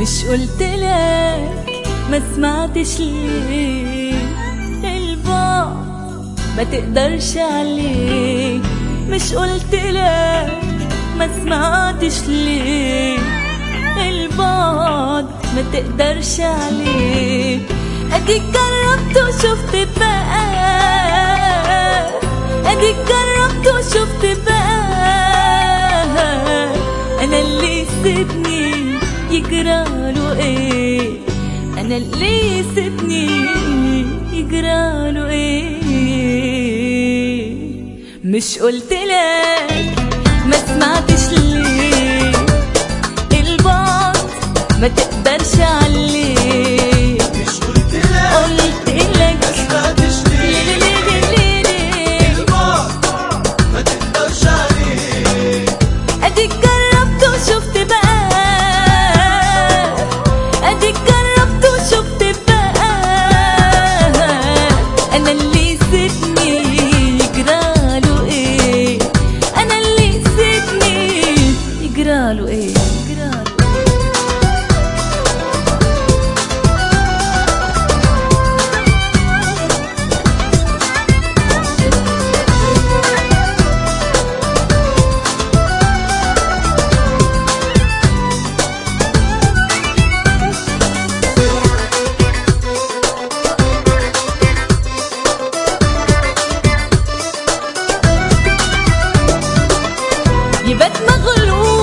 مش قلتلك ما سمعتش ليه البعد ما تقدرش عليه مش قلتلك ما سمعتش ليه البعد ما تقدرش عليه اديك جربت وشفت بقى اديك جربت وشفت بقى انا اللي سيبني يجراله ايه انا اللي سيبني يجراله ايه مش قلتلك ما سمعتش ليه البعد ما تقدرش عليه مش قلت لك قلتلك ما سمعتش ليه ليه ليه ليه ليه البعد ما تقدرش عليه اديك جربت وشفت بقى اديك جربت وشفت بقى انا اللي سيبني يجراله ايه انا اللي سيبني يجراله ايه يجراله يبات مغلوب